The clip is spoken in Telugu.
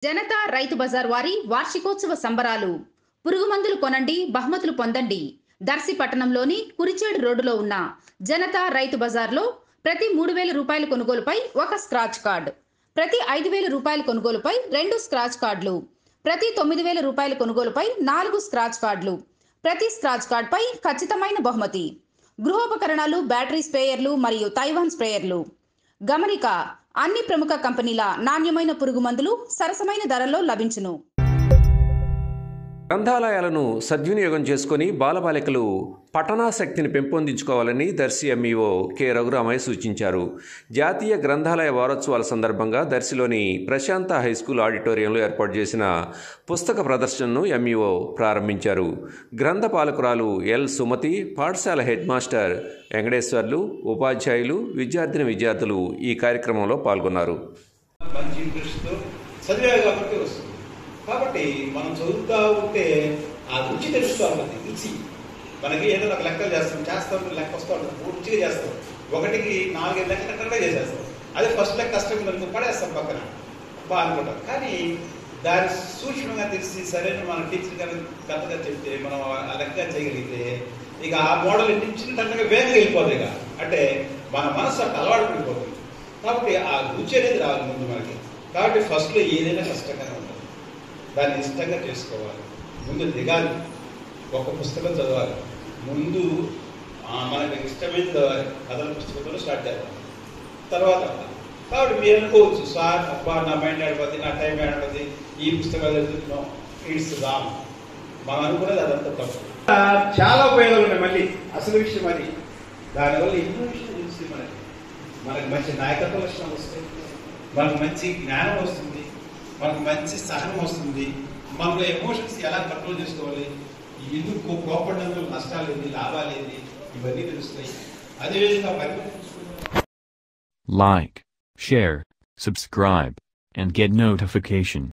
జనతా రైతు బజార్ వారి వార్షికోత్సవ సంబరాలు పురుగు మందులు కొనండి బహుమతులు పొందండి దర్శి పట్టణంలోని కురిచేడు రోడ్డులో ఉన్న జనతా రైతు బజార్లో ప్రతి మూడు వేల రూపాయల కొనుగోలుపై ఒక స్క్రాచ్ కార్డ్ ప్రతి ఐదు వేల రూపాయల కొనుగోలుపై రెండు స్క్రాచ్ కార్డులు ప్రతి తొమ్మిది వేల రూపాయల కొనుగోలుపై నాలుగు స్క్రాచ్ కార్డులు ప్రతి స్క్రాచ్ కార్డ్పై ఖచ్చితమైన బహుమతి గృహోపకరణాలు బ్యాటరీ స్ప్రేయర్లు మరియు తైవాన్ స్ప్రేయర్లు గమనిక అన్ని ప్రముఖ కంపెనీల నాణ్యమైన పురుగు మందులు సరసమైన ధరల్లో లభించును గ్రంథాలయాలను సద్వినియోగం చేసుకుని బాలబాలికలు పఠనాసక్తిని పెంపొందించుకోవాలని దర్శి ఎంఈఓ కె రఘురామయ్య సూచించారు జాతీయ గ్రంథాలయ వారోత్సవాల సందర్భంగా దర్శిలోని ప్రశాంత హైస్కూల్ ఆడిటోరియంలో ఏర్పాటు చేసిన పుస్తక ప్రదర్శనను ఎంఈఓ ప్రారంభించారు గ్రంథ పాలకురాలు ఎల్ సుమతి పాఠశాల హెడ్ మాస్టర్ వెంకటేశ్వర్లు ఉపాధ్యాయులు విద్యార్థిని విద్యార్థులు ఈ కార్యక్రమంలో పాల్గొన్నారు మంచి ఇంట్రెస్ట్తో చదివారు కాబట్టి వస్తుంది కాబట్టి మనం చదువుతూ ఉంటే ఆ రుచి తెలుస్తూ ఉంటుంది రుచి మనకి ఏదో ఒక లెక్కలు చేస్తాం చేస్తూ ఉంటే లెక్క వస్తూ ఉంటుంది పూర్తిగా చేస్తాం ఒకటికి నాలుగైదు లెక్క కరెక్ట్గా చేసేస్తాం అదే ఫస్ట్ లెక్క కష్టం అనుకో పడేస్తాం పక్కన బాగా అనుకుంటాం కానీ దాని సూక్ష్మంగా తెలిసి సరైన మన టీచర్ గారు కథగా చెప్తే మనం ఆ లెక్క చేయగలిగితే ఇక ఆ మోడల్ చిన్న టన్నుగా వేగంగా వెళ్ళిపోతుంది ఇక అంటే మన మనసు అట్లా అలవాటు పడిపోతుంది కాబట్టి ఆ రుచి అనేది రావాలి ముందు మనకి కాబట్టి ఫస్ట్లో ఏదైనా కష్టంగానే ఉంటుంది దాన్ని ఇష్టంగా చేసుకోవాలి ముందు దిగాలి ఒక పుస్తకం చదవాలి ముందు ఆ, మనకు ఇష్టమైన చదవాలి కథల పుస్తకంతో స్టార్ట్ చేద్దాం తర్వాత కాబట్టి మీరు అనుకోవచ్చు సార్ అబ్బా నా మైండ్ ఆడిపోద్ది నా టైం ఆడిపోద్ది ఈ పుస్తకాలు చదువుతున్నాం ఇట్స్ రామ్ మనం అనుకునేది అదంతా తప్పు చాలా ఉపయోగాలు ఉన్నాయి మళ్ళీ అసలు విషయం అది దానివల్ల ఎన్నో విషయాలు తెలుస్తుంది మనకి మనకు మంచి నాయకత్వ లక్షణాలు వస్తాయి మనకు మంచి జ్ఞానం వస్తుంది మనకు మంచి సహనం వస్తుంది మనలో ఎమోషన్స్ ఎలా కంట్రోల్ చేసుకోవాలి ఎందుకు కోపడడం వల్ల నష్టాలు ఏంది లాభాలు ఏంది ఇవన్నీ తెలుస్తాయి అదేవిధంగా పరిమితి Like, share, subscribe, and get notification.